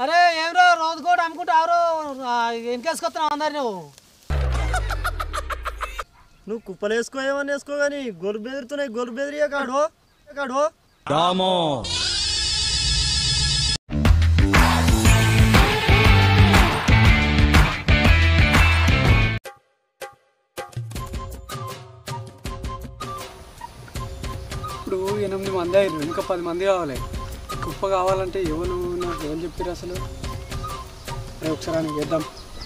అరే ఏమరా రోజు కూడా అమ్ముకుంటా ఎవరు వెనకేసుకొస్తున్నావు అందరు నువ్వు నువ్వు కుప్పలు వేసుకో ఏమని వేసుకో కానీ గొర్రె బెదిరుతున్నాయి గొర్రె బెదిరియా కాడు కాడు ఇప్పుడు ఎనిమిది మంది అయ్యారు ఇంకా పది మంది కావాలి కుప్ప కావాలంటే ఎవరు నాకు ఎవరు చెప్తారు అసలు అరే ఒకసారి అని చేద్దాం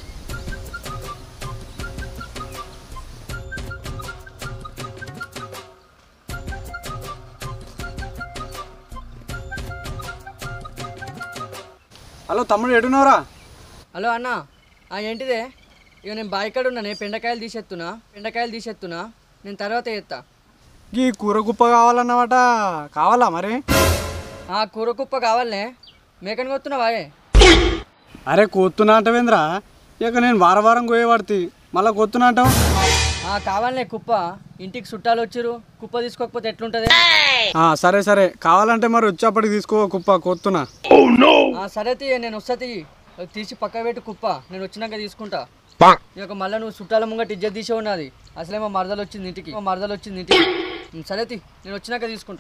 హలో తమ్ముడు ఎడున్నారా హలో అన్న ఆ, ఏంటిదే ఇక నేను బావి కాడ ఉన్నా నేను పెండకాయలు తీసేస్తున్నా పెండకాయలు తీసేస్తున్నా నేను తర్వాత చేస్తా ఈ కూర కుప్ప కావాలన్నమాట కావాలా మరి ఆ కూర కుప్ప కావాలనే మేకని కొత్తున్నావా అరే కొత్తున్నా అంటవేంద్రా ఇక నేను వారం వారం కోయబడితే మళ్ళీ కొత్తున్నా అంటావు ఆ కావాలనే కుప్ప ఇంటికి చుట్టాలు వచ్చిరు కుప్ప తీసుకోకపోతే ఎట్లుంటది ఆ, సరే సరే కావాలంటే మరి వచ్చేప్పటికి తీసుకో కుప్ప కొత్తున్నా ఆ సరే తీ నేను వస్తా తీ అది తీసి పక్క పెట్టి కుప్ప నేను వచ్చినాక తీసుకుంటా ఇక మళ్ళీ నువ్వు చుట్టాల ముంగట ఇజ్జత్ తీసే ఉన్నది అసలేమో మరదలు వచ్చింది ఇంటికి మా మరదలు వచ్చింది ఇంటికి ఉం, సరే తీ నేను వచ్చినాక తీసుకుంటా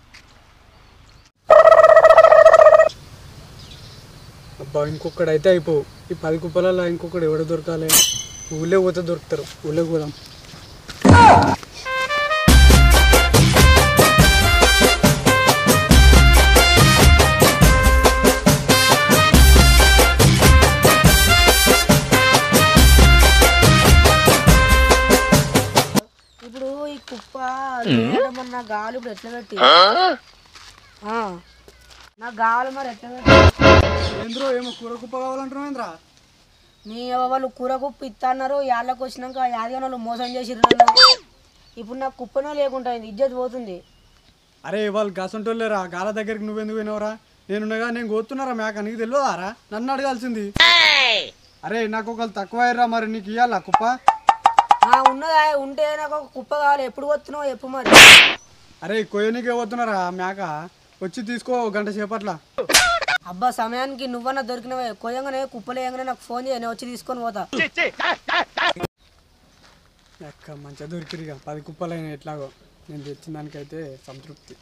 అబ్బా ఇంకొకటి అయితే అయిపో ఈ పది కుప్పలలో ఇంకొకటి ఎవడ దొరకాలి ఊళ్ళో పోతే దొరుకుతారు ఊళ్ళో పోదాం ఇప్పుడు ఈ కుప్ప తీయడం మరి నా గాలి ఇప్పుడు ఎట్లా పెట్టి ఆ, నా గాలి మరి ఎట్లా పెట్టి ఏంద్రో ఏమో కూర కుప్ప కావాలంటున్నావు ఏంద్రా నీ వాళ్ళు కూర కుప్ప ఇత్తన్నారు యాళ్ళకి వచ్చినాక యాదిగా వాళ్ళు మోసం చేసిర్రు నన్ను ఇప్పుడు నాకు కుప్పనే లేకుండా అయింది ఇజ్జత్ పోతుంది అరే వాళ్ళు గసంటోళ్ళేరా గాల దగ్గరికి నువ్వెందుకు పోయినవరా నేనున్నగా నేను కోతున్నారా మేక నీకు తెలియదారా నన్ను అడగాల్సింది అరే నాకు ఒకళ్ళు తక్కువ అయ్యారా మరి నీకు ఇవ్వాలా కుప్ప ఆ, ఉన్నదా ఉంటే నాకు ఒక కుప్ప కావాలి ఎప్పుడు వస్తున్నావు ఎప్పుడు మరి అరే కొయ్యనికే పోతున్నారా మేక వచ్చి తీసుకో ఒక గంట సేపట్ల అబ్బా సమయానికి నువ్వన్నా దొరికినవే కొయ్యంగానే కుప్పలేయంగానే నాకు ఫోన్ చేయ నేను వచ్చి తీసుకొని పోతా ఎక్క మంచిగా దొరికిరిగా పది కుప్పలైన ఎట్లాగో నేను తెచ్చిన దానికైతే సంతృప్తి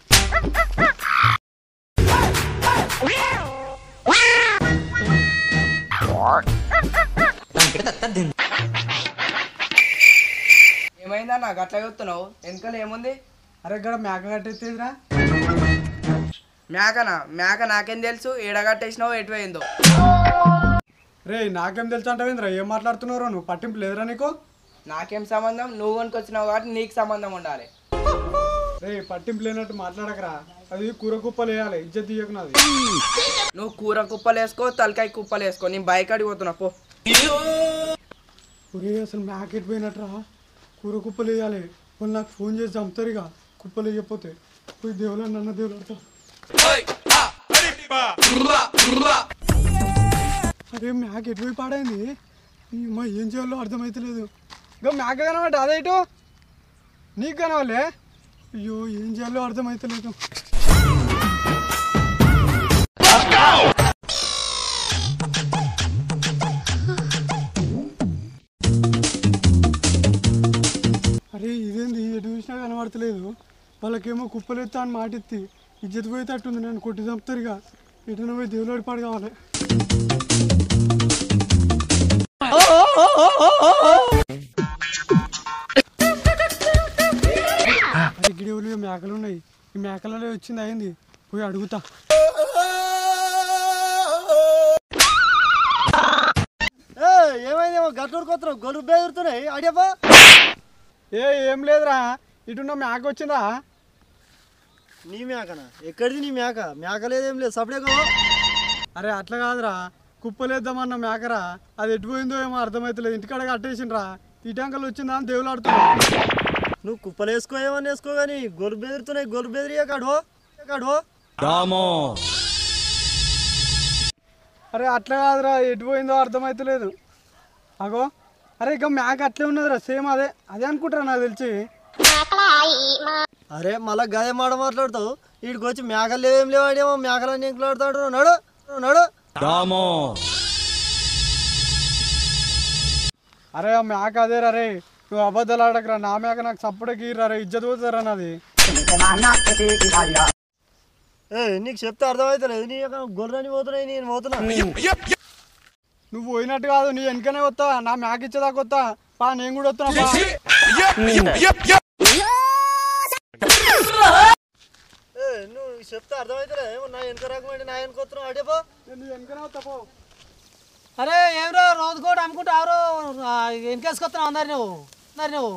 ఏమైందన్నా గట్లా చూస్తున్నావు వెనకాల ఏముంది అరే గడ మేక కట్టేదిరా మేకనా మేక నాకేం తెలుసు ఏడగట్టేసినావు ఎటు పోయిందో రే నాకేం తెలుసు అంటావేంద్రా ఏం మాట్లాడుతున్నారో నువ్వు పట్టింపు లేదురా నీకు నాకేం సంబంధం నువ్వు కొనుకొచ్చినావు కాబట్టి నీకు సంబంధం ఉండాలి రే పట్టింపు లేనట్టు మాట్లాడకరా అది కూర కుప్పలు వేయాలి ఇజ్జత్ తీయకు నాది నువ్వు కూర కుప్పలు వేసుకో తలకాయ కుప్పలు వేసుకో నేను బైక్ అడిగి పోతున్నా పో ఒరే అసలు మ్యాకెట్ పోయినట్రా కూర కుప్పలు వేయాలి వాళ్ళు నాకు ఫోన్ చేసి చంపుతారు ఇక కుప్పలు వేయకపోతే పోయి దేవుడు నన్న దేవుడు ఆడతా అరే మ్యాక్ ఎటు పోయి పాడైంది మా ఏం చేయాలో అర్థమైతలేదు ఇక మ్యాక్ కనబడ్డ అదే ఇటు నీకు కనవాలే అయ్యో ఏం చేయాలో అర్థమైతలేదు అరే ఇదేంది ఎటు చూసినా కనబడతలేదు వాళ్ళకేమో కుప్పలెత్తా అని మాటిత్తి ఇజ్జత్ పోయేటట్టుంది నేను కొట్టి చంపుతారు ఇక ఎటున పోయి దేవుడు పాడు కావాలి అరే గిడేవులు మేకలు ఉన్నాయి ఈ మేకలలో వచ్చింది అయింది పోయి అడుగుతా ఏ ఏమైందేమో గట్టూరు కొత్త గొర్రె బెదిరుతున్నాయి అడియబ్బా ఏ ఏం లేదురా ఇటున్న మేక వచ్చిందా నీ మేకనా ఎక్కడిది నీ మేక మేక లేదేం లేదు సపడే కావా అరే అట్లా కాదురా కుప్పలేద్దామన్న మేకరా అది ఎటు పోయిందో ఏమో అర్థమవుతలేదు ఇంటికాడ కట్టేసిండ్రా ఈ టంకలు వచ్చిందా అని దేవుడు ఆడుతున్నా నువ్వు కుప్పలు వేసుకో ఏమని వేసుకో కానీ గొర్రె బెదిరుతున్నాయి గొర్రె బెదిరియా కాడు కాడు అరే అట్లా కాదురా ఎటు పోయిందో అర్థమవుతలేదు అగో అరే ఇక మేక అట్లే ఉన్నదిరా సేమ్ అదే అదే అనుకుంటారా నాకు తెలిసి అరే మళ్ళా గదే మాట మాట్లాడతావు వీడికి వచ్చి మేకలు లేవేం లేవాడేమో మేకలన్నీ ఎంకులాడుతాడు నడు నడు అరే ఆ మేక అదే రే నువ్వు అబద్ధాలు ఆడకరా నా మేక నాకు సప్పుడకి రే ఇజ్జత్ పోతారా నాది ఏ నీకు చెప్తే అర్థమవుతలేదు నీ యొక్క గొర్రెని పోతున్నాయి నేను పోతున్నా నువ్వు పోయినట్టు కాదు నీ వెనకనే వస్తా నా మేక ఇచ్చేదాకా వస్తా పా నేను కూడా వస్తున్నా పా. ఏ నువ్వు చెప్తే అర్థమవుతలేదు ఏమో నా వెనక రాకమంటే నా వెనక వస్తున్నావు అడే పో నేను నీ వెనకనే వస్తా పో అరే ఏమిరో రోజు కూడా అమ్ముకుంటా ఎవరో వెనకేసుకొస్తున్నావు అందరు నువ్వు అందరు నువ్వు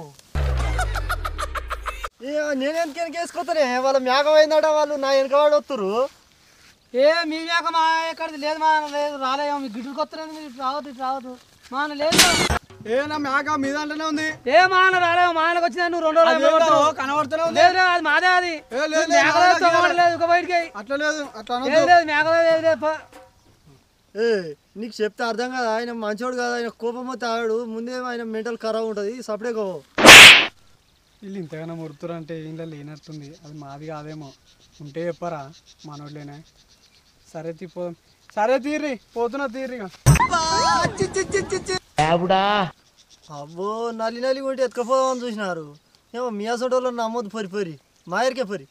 ఏ, నేను వెనక వెనక వేసుకొస్తానే వాళ్ళ మేక పోయిందట వాళ్ళు నా వెనక వాడు వస్తురు ఏ మీ మేక మా ఎక్కడిది లేదు మా లేదు రాలేము మీ గిడ్డుకు వస్తలేదు మీరు ఇటు రావద్దు ఇటు రావద్దు మా అన్న లేదు ఏ నా మేక మీ దాంట్లోనే ఉంది ఏ మా అన్న రాలేము మా అన్నకు వచ్చిందా నువ్వు రెండు రోజులు అదేంటో అయిపోతావు. కనబడుతూనే ఉంది లేదు లేదు, అది మాదే అది ఏ, లేదు, లేదు, మేక నాదే, లేదు, తొగ నాదే. లేదు ఒక బయటికి అట్లా లేదు అట్లా లేదు అనొద్దు. లేదు మేక లేదు, లేదు, లేదు, పో. ఏ నీకు చెప్తే అర్థం కాదు ఆయన మంచోడు కాదు ఆయన కోపం వస్తే ఆడు ముందే ఆయన మెంటల్ ఖరాబ్ ఉంటుంది సపడే కో వీళ్ళు ఇంతగానో మురుతురు అంటే ఏం లేనట్టుంది అది మాది కాదేమో ఉంటే చెప్పరా మనోళ్ళేనే సరే తీ పో సరే తీర్రి పోతున్నా తీర్రిగా అబ్బో నల్లి నల్లి కొట్టి ఎత్తుకపోదామని చూసినారు ఏమో మీ అసోటోళ్ళు నమ్మొద్దు పరి పరి మాయరికే పరి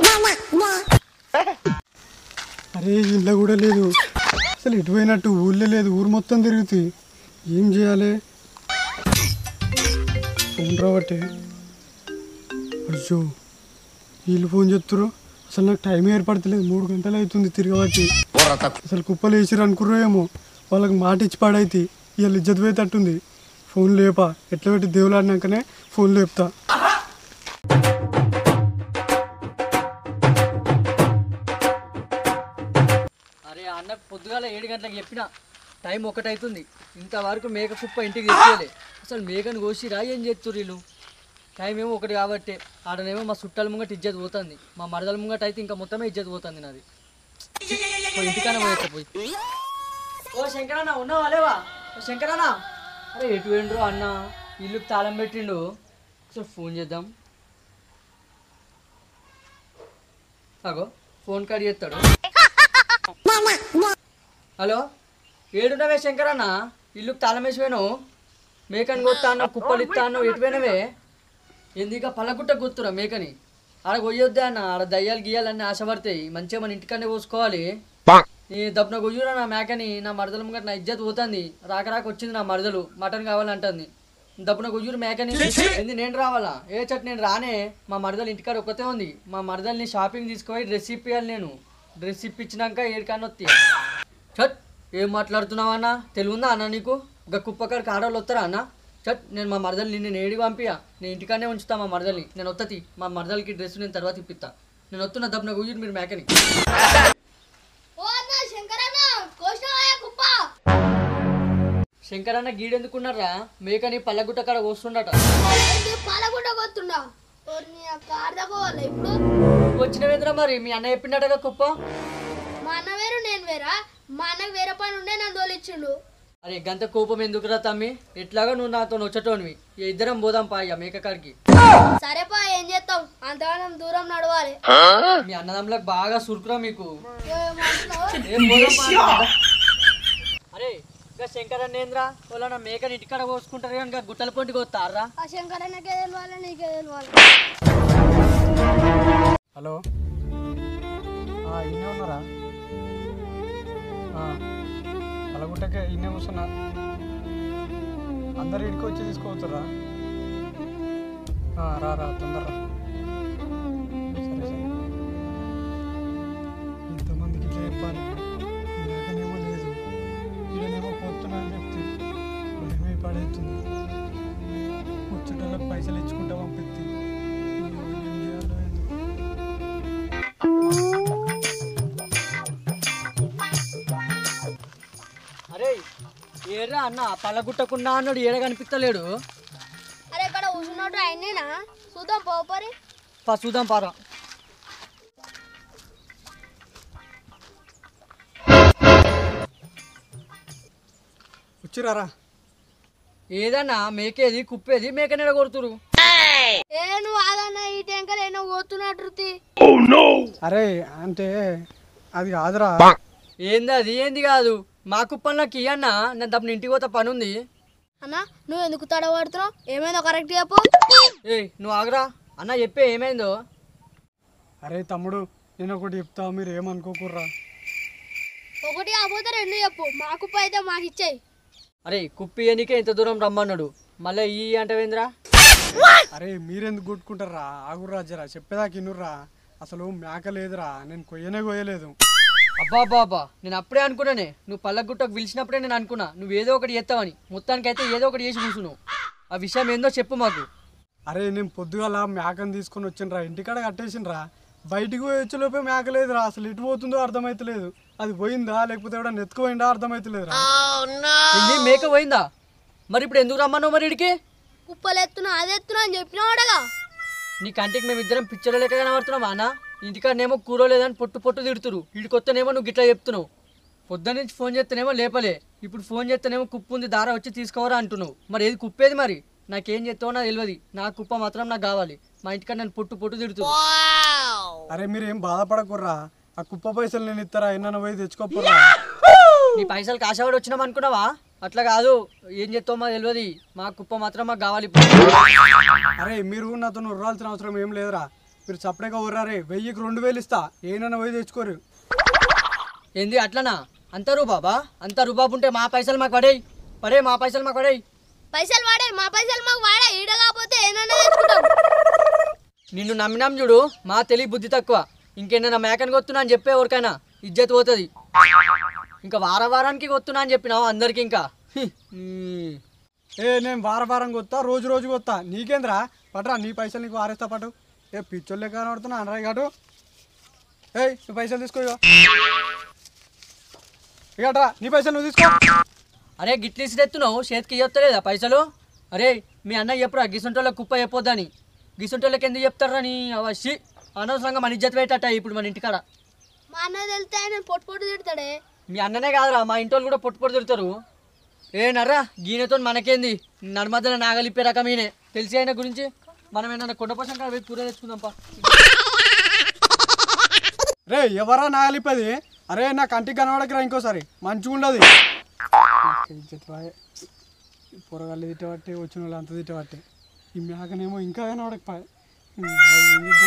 అరే ఇళ్ళ కూడా లేదు అసలు ఎటు పోయినట్టు ఊళ్ళో లేదు ఊరు మొత్తం తిరుగుతుంది ఏం చేయాలి ఫోన్ రావట్టే అయ్యో వీళ్ళు ఫోన్ చెప్తారు అసలు నాకు టైం ఏర్పడతలేదు మూడు గంటలు అవుతుంది తిరగబట్టి అసలు కుప్పలు వేసిరు అనుకుర్రో ఏమో వాళ్ళకి మాట ఇచ్చి పాడైతే వీళ్ళు ఇజ్జత్ పోయేటట్టుంది ఫోన్ లేపా ఎట్లా పెట్టి దేవులు ఆడినాకనే ఫోన్ లేపుతా అరే అన్న పొద్దుగాల ఏడు గంటలకు చెప్పిన టైం ఒకటైతుంది ఇంతవరకు మేక కుప్ప ఇంటికి తెచ్చేయాలి అసలు మేకను కోసిరా ఏం చేస్తుర్రు వీళ్ళు టైం ఏమో ఒకటి కాబట్టి ఆడనేమో మా చుట్టాల ముంగట ఇజ్జత్ పోతుంది మా మరదల ముంగట అయితే ఇంకా మొత్తమే ఇజ్జత్ పోతుంది నాది పోయి ఇంటికన్నా పోయేస్తా పోయి ఓ శంకరన్న ఉన్నావా లేవా ఓ శంకరన్న అరే ఎటు వేండ్రు అన్న ఇల్లు తాళం పెట్టిండు ఒకసారి ఫోన్ చేద్దాం అగో ఫోన్ కాడి చేస్తాడు హలో ఏడున్నవే శంకరన్న ఇల్లు తాళం వేసిపోయాను మేకని కొత్తా అన్న కుప్పలు ఇస్తా అన్న ఎటుపోయినవే ఎందుక పల్లగుట్ట గుర్తురా మేకని ఆడ కొయ్యొద్దే అన్న ఆడ దయ్యాలు గీయాలన్నీ ఆశపడతాయి మంచిగా మన ఇంటికన్నే పోసుకోవాలి ఈ దప్పున కొయ్యురా నా మేకని నా మరదల ముంగట నా ఇజ్జత్ పోతుంది రాక రాక వచ్చింది నా మరదలు మటన్ కావాలంటుంది దప్పున కొయ్యూరు మేకని ఏంది నేను రావాలా ఏ చట్ నేను రానే మా మరదలు ఇంటికాడ ఒక్కతే ఉంది మా మరదల్ని షాపింగ్ తీసుకుపోయి డ్రెస్ ఇప్పియాలి నేను డ్రెస్ ఇప్పించినాక ఏడికన్నా వస్తాయి చట్ ఏం మాట్లాడుతున్నావు అన్న తెలుగుందా అన్న నీకు ఒక కుప్పకాడికి ఆడవాళ్ళు వస్తారా అన్న చట్ నేను మా మరదల్ని నేను ఏడి పంపియా నేను ఇంటికానే ఉంచుతా మా మరదల్ని నేను వత్తతి మా మరదలకి డ్రెస్ నేను తర్వాత ఇప్పిస్తా నేను వస్తున్నా దబ్బన కుయ్యూరు మీరు మేకని ఓ అన్న శంకరన్న కోసినవాయ కుప్ప శంకరన్న గీడెందుకున్నారా మేకని పల్లగుట్ట కాడ వస్తుండట ఏంటి పాలగుండ కొత్తుండా ఓర్ని అక్క ఆడదాకోవాలి ఇప్పుడు వచ్చినవేంద్రా మరి మీ అన్న చెప్పిండటగా కుప్ప మా అన్న వేరు నేను వేరా మా అన్నకు వేరే పని ఉండే నన్ను తోలిచ్చిండు అరే గంత కోపం ఎందుకురా తమ్మి ఎట్లాగా నువ్వు నాతో వచ్చటోనివి ఇక ఇద్దరం పోదాం పా ఇక మేక కాడికి సరేపా ఏం చేస్తాం అంతగానం దూరం నడవాలి మీ అన్నదమ్ములకు బాగా సురుకురా మీకు ఏమంటున్నావు? ఏం పోదాం పా. అరే ఇంకా శంకరన్నేంద్ర వాళ్ళ నా మేకని ఇంటికాడ కోసుకుంటారు కానీ ఇంకా గుట్టల పొంటికి వస్తారా ఆ శంకరన్నకే తెలియాలి నీకే తెలియాలి హలో ఇన్నే ఉన్నారా అలాగుంటకే ఇన్నే కూర్చున్నా అందరు ఇడికి వచ్చి తీసుకోవచ్చురా రా రా తొందర సరే సరే ఇంతమందికి ఇట్లా చెప్పాలి నాకనేమో లేదు వీళ్ళనేమో పోతున్నా అని చెప్తే భయమే పడేస్తుంది ముచ్చటలకు పైసలు ఇచ్చుకుంటా పంపిస్తే ఏం చేయాలో ఏందో. అరే ఏరా అన్న పల్లగుట్టకున్నా అన్నాడు ఏడ కనిపిస్తలేడు అరే ఇక్కడ కూర్చున్నట్టు అయినేనా చూద్దాం పోపరి పా చూద్దాం పారా వచ్చిరారా ఏదన్నా మేకేది కుప్పేది మేకనెడ కొడుతురు ఏ నువ్వు ఆగన్న ఈ టెంకలు ఏమో పోతున్నట్టు అరే అంటే అది కాదురా ఏంది అది ఏంది కాదు మా కుప్పని నాకు ఇయ్యన్నా నేను తప్ప ఇంటికి పోతా పని ఉంది అన్న నువ్వు ఎందుకు తడబడుతున్నావు ఏమైందో కరెక్ట్ చెప్పు ఏయ్ నువ్వు ఆగరా అన్న చెప్పే ఏమైందో అరే తమ్ముడు నేను ఒకటి చెప్తా మీరు ఏమనుకోకుర్రా ఒకటి కాకపోతే రెండు చెప్పు మా కుప్ప అయితే మాకు ఇచ్చేయి అరే కుప్పి ఎనికే ఇంత దూరం రమ్మన్నాడు మళ్ళీ ఈ అంటవేంద్రా అరే మీరెందుకు కొట్టుకుంటారా ఆగుర్రా జరా చెప్పేదాకా ఇన్నుర్రా అసలు మేక లేదురా నేను కొయ్యనే కొయ్యలేదు అబ్బా బాబా నేను అప్పుడే అనుకున్నానే నువ్వు పల్లగుట్టకు పిలిచినప్పుడే నేను అనుకున్నా నువ్వు ఏదో ఒకటి చేస్తావని మొత్తానికైతే ఏదో ఒకటి చేసి కూర్చున్నావు ఆ విషయం ఏందో చెప్పు మాకు అరే నేను పొద్దుగాల మేకను తీసుకొని వచ్చినరా ఇంటికాడ కట్టేసినరా బయటికి పోయి వచ్చేలోపే మేక లేదురా అసలు ఎటు పోతుందో అర్థమైతలేదు అది పోయిందా లేకపోతే ఎవడ నెత్తుకుపోయిందా అర్థమైతలేదురా ఏంది మేక పోయిందా మరి ఇప్పుడు ఎందుకు రమ్మన్నావు మరి ఇడికి కుప్పలు ఎత్తున్నా అది ఎత్తున్నా అని చెప్పినావాడగా నీ కంటికి మేము ఇద్దరం పిక్చర్ లెక్క కనబడుతున్నాం అన్న ఇంటికాడనేమో కూర లేదని పొట్టు పొట్టు తిడుతురు వీడికొత్తనేమో నువ్వు గిట్లా చెప్తున్నావు పొద్దున్న నుంచి ఫోన్ చేస్తేనేమో లేపలే ఇప్పుడు ఫోన్ చేస్తేనేమో కుప్పు ఉంది దారా వచ్చి తీసుకోవరా అంటున్నావు మరి ఏది కుప్పేది మరి నాకేం చేస్తావో నాకు తెలియదు నా కుప్ప మాత్రం నాకు కావాలి మా ఇంటికాడ నేను పొట్టు పొట్టు తిడుతురు అరే మీరు ఏం బాధపడకుర్రా ఆ కుప్ప పైసలు నేను ఇస్తారా ఎన్న పోయి తెచ్చుకోపోరా నీ పైసలు కాసేవాడు వచ్చినాం అనుకున్నావా అట్లా కాదు ఏం చేస్తావు మాకు తెలియదు మా కుప్ప మాత్రం మాకు కావాలి ఇప్పుడు అరే మీరు నాతో ఉర్రాల్సిన అవసరం ఏం లేదురా మీరు సపరేట్గా ఉర్రారే వెయ్యికి రెండు వేలు ఇస్తా ఏనన్నా పోయి తెచ్చుకోరు ఏంది అట్లనా అంత రూబాబా అంత రూబాబు ఉంటే మా పైసలు మాకు పడేయి పడే మా పైసలు మాకు పడేయి పైసలు వాడే మా పైసలు మాకు వాడా ఈడ కాకపోతే ఏమన్నా తెచ్చుకుంటాం నిన్ను నమ్మినాం చూడు మా తెలివి బుద్ధి తక్కువ ఇంకేమైనా మేకని కొత్తున్నా అని చెప్పే ఎవరికైనా ఇజ్జత్ పోతుంది ఇంకా వార వారానికి కొత్తున్నా అని చెప్పినావు అందరికి ఇంకా హి, నీ. ఏ నేను వార వారం కొత్తా రోజు రోజు కొత్తా నీకేంద్రా పట్రా నీ పైసలు నీకు వారేస్తా పట్టు ఏ పిచ్చోళ్ళే కనబడుతున్నా అనరా కాటు ఏయ్ నువ్వు పైసలు తీసుకో ఇగో ఇగట్రా నీ పైసలు నువ్వు తీసుకో అరే గిట్లీసి తెత్తున్నావు చేతికి ఇవ్వలేదా పైసలు అరే మీ అన్న చెప్పురా గిసంటోళ్ళ కుప్ప చెప్పొద్దని గిసంటోళ్ళకి ఎందుకు చెప్తారా నీ అవశ్య అనవసరంగా మన ఇజ్జత్ పెట్టట ఇప్పుడు మన ఇంటికాడ మా అన్న తెలితే ఆయన పొట్టు పొట్టు తిడతాడే మీ అన్ననే కాదురా మా ఇంటి కూడా పొట్టు పొట్టు తిడతారు ఏ నర్రా గీనెతో మనకేంది నర్మదల నాగలిప్పే రకమేనే తెలిసి ఆయన గురించి మనం ఏమన్నా కొండపోసం కాడ పోయి కూర తెచ్చుకుందాంపా రే ఎవరా నాగలిపది అరే నా కంటికి కనబడకరా ఇంకోసారి మంచిగా ఉండదు పొరగాళ్ళు తిట్టబట్టి వచ్చిన వాళ్ళు అంత తిట్టబట్టి ఈ మేకనేమో ఇంకా కనబడకపోయా ఏం చేద్దాం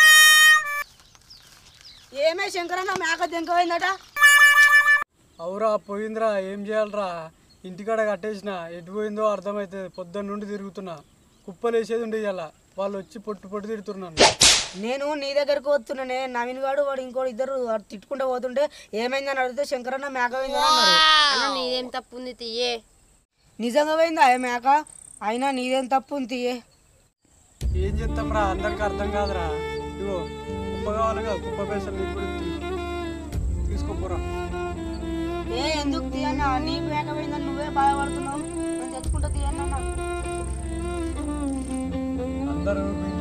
ఏమే శంకరన్న మేక దెంకపోయిందట అవురా పోయిందిరా ఏం చేయాలరా ఇంటికాడ కట్టేసిన ఎటు పోయిందో అర్థమవుతుంది పొద్దున్న నుండి తిరుగుతున్నా కుప్పలు వేసేది ఉండే ఇవాళ వాళ్ళు వచ్చి పొట్టు పొట్టు తిడుతున్నాను నేను నీ దగ్గరకు వస్తున్నానే నవీన్ గాడు వాడు ఇంకోటి ఇద్దరు వాడు తిట్టుకుంటూ పోతుంటే ఏమైందని అడిగితే శంకరన్న మేక పోయిందని అన్నారు అన్న నీదేం తప్పు ఉంది తీయే నిజంగా పోయిందా ఏ మేక అయినా నీదేం తప్పు ఉంది తీయే ఏం చేస్తాం రా అందరికి అర్థం కాదురా ఇగో కుప్ప కావాలిగా కుప్ప పైసలు నీకు కూడా తీ- తీసుకోపోరా ఏ ఎందుకు తీయన్నా నీ మేక పోయిందని నువ్వే బాధపడుతున్నావు నేను తెచ్చుకుంటా తీయన్నా అందరూ మీ